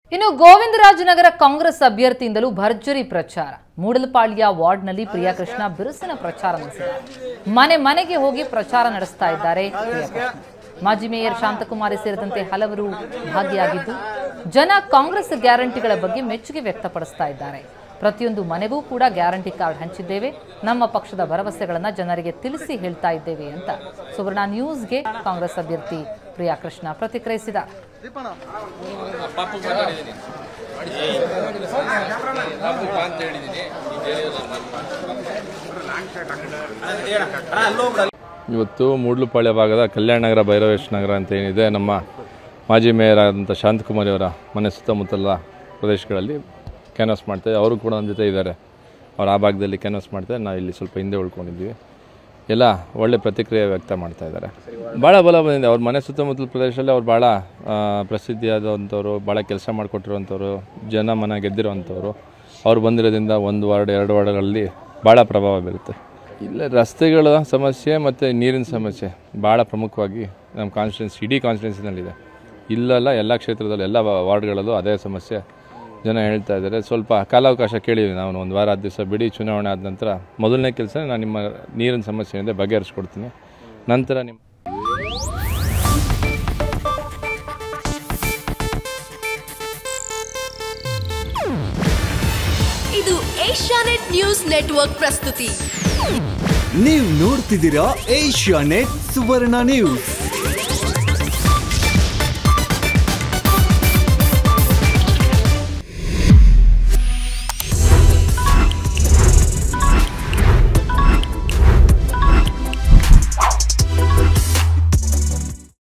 ಇನ್ನು ಗೋವಿಂದರಾಜನಗರ ಕಾಂಗ್ರೆಸ್ ಅಭ್ಯರ್ಥಿಯಿಂದಲೂ ಭರ್ಜರಿ ಪ್ರಚಾರ ಮೂಡಲಪಾಳ್ಯ ವಾರ್ಡ್ನಲ್ಲಿ ಪ್ರಿಯಾಕೃಷ್ಣ ಬಿರುಸಿನ ಪ್ರಚಾರ ನಡೆಸಿದ್ದಾರೆ ಮನೆ ಮನೆಗೆ ಹೋಗಿ ಪ್ರಚಾರ ನಡೆಸ್ತಾ ಇದ್ದಾರೆ ಪ್ರಿಯಾಕೃಷ್ಣ ಮಾಜಿ ಮೇಯರ್ ಶಾಂತಕುಮಾರಿ ಸೇರಿದಂತೆ ಹಲವರು ಭಾಗಿಯಾಗಿದ್ದು ಜನ ಕಾಂಗ್ರೆಸ್ ಗ್ಯಾರಂಟಿಗಳ ಬಗ್ಗೆ ಮೆಚ್ಚುಗೆ ವ್ಯಕ್ತಪಡಿಸ್ತಾ ಇದ್ದಾರೆ ಪ್ರತಿಯೊಂದು ಮನೆಗೂ ಕೂಡ ಗ್ಯಾರಂಟಿ ಕಾರ್ಡ್ ಹಂಚಿದ್ದೇವೆ ನಮ್ಮ ಪಕ್ಷದ ಭರವಸೆಗಳನ್ನ ಜನರಿಗೆ ತಿಳಿಸಿ ಹೇಳ್ತಾ ಇದ್ದೇವೆ ಅಂತ ಸುವರ್ಣ ನ್ಯೂಸ್ಗೆ ಕಾಂಗ್ರೆಸ್ ಅಭ್ಯರ್ಥಿ ಪ್ರಿಯಾಕೃಷ್ಣ ಪ್ರತಿಕ್ರಿಯಿಸಿದ ಪಾಪು ಮಾತಾಡಿದ್ದೀನಿ ಪಾಪು ಬಾ ಅಂತ ಹೇಳಿದ್ದೀನಿ ಇವತ್ತು ಮೂಡ್ಲುಪಾಳ್ಯ ಭಾಗದ ಕಲ್ಯಾಣ ನಗರ ಭೈರವೇಶ್ ನಗರ ಅಂತ ಏನಿದೆ ನಮ್ಮ ಮಾಜಿ ಮೇಯರ್ ಆದಂಥ ಶಾಂತಕುಮಾರಿ ಅವರ ಮನೆ ಸುತ್ತಮುತ್ತಲ ಪ್ರದೇಶಗಳಲ್ಲಿ ಕ್ಯಾನ್ವಾಸ್ ಮಾಡ್ತಾರೆ ಅವರು ಕೂಡ ನಮ್ಮ ಜೊತೆ ಇದ್ದಾರೆ ಅವ್ರು ಆ ಭಾಗದಲ್ಲಿ ಕ್ಯಾನ್ವಾಸ್ ಮಾಡ್ತಾರೆ ನಾವು ಇಲ್ಲಿ ಸ್ವಲ್ಪ ಹಿಂದೆ ಉಳ್ಕೊಂಡಿದ್ದೀವಿ ಎಲ್ಲ ಒಳ್ಳೆ ಪ್ರತಿಕ್ರಿಯೆ ವ್ಯಕ್ತ ಮಾಡ್ತಾ ಇದ್ದಾರೆ ಭಾಳ ಬಲ ಬಂದಿದೆ ಅವ್ರ ಮನೆ ಸುತ್ತಮುತ್ತಲ ಪ್ರದೇಶದಲ್ಲಿ ಅವ್ರು ಭಾಳ ಆ, ಪ್ರಸಿದ್ಧಿಯಾದಂಥವ್ರು ಭಾಳ ಕೆಲಸ ಮಾಡಿಕೊಟ್ಟಿರುವಂಥವ್ರು ಜನ ಮನ ಗೆದ್ದಿರುವಂಥವ್ರು ಅವ್ರು ಬಂದಿರೋದ್ರಿಂದ ಒಂದು ವಾರ್ಡ್ ಎರಡು ವಾರ್ಡ್ಗಳಲ್ಲಿ ಭಾಳ ಪ್ರಭಾವ ಬೀರುತ್ತೆ ಇಲ್ಲ ರಸ್ತೆಗಳ ಸಮಸ್ಯೆ ಮತ್ತು ನೀರಿನ ಸಮಸ್ಯೆ ಭಾಳ ಪ್ರಮುಖವಾಗಿ ನಮ್ಮ ಕಾನ್ಸ್ಟಿಟ್ಯೂನ್ಸಿ ಇಡೀ ಕಾನ್ಸ್ಟಿಟ್ಯೂನ್ಸಿನಲ್ಲಿದೆ ಇಲ್ಲೆಲ್ಲ ಎಲ್ಲ ಕ್ಷೇತ್ರದಲ್ಲೂ ಎಲ್ಲ ವಾ- ವಾರ್ಡ್ಗಳಲ್ಲೂ ಅದೇ ಸಮಸ್ಯೆ ಜನ ಹೇಳ್ತಾ ಇದ್ದಾರೆ ಸ್ವಲ್ಪ ಕಾಲಾವಕಾಶ ಕೇಳಿದ್ವಿ ನಾವು ಒಂದು ವಾರ ಹತ್ತು ದಿವಸ ಬಿಡಿ ಚುನಾವಣೆ ಆದ ನಂತರ ಮೊದಲನೇ ಕೆಲಸ ನಾನು ನಿಮ್ಮ ನೀರಿನ ಸಮಸ್ಯೆ ಏನಿದೆ ಬಗೆಹರಿಸ್ಕೊಡ್ತೀನಿ ನಂತರ ನಿಮ್ಮ ಇದು ಏಷ್ಯಾನೆಟ್ ನ್ಯೂಸ್ ನೆಟ್ವರ್ಕ್ ಪ್ರಸ್ತುತಿ ನೀವು ನೋಡ್ತಿದ್ದೀರಾ ಏಷ್ಯಾ ನೆಟ್ ಸುವರ್ಣ ನ್ಯೂಸ್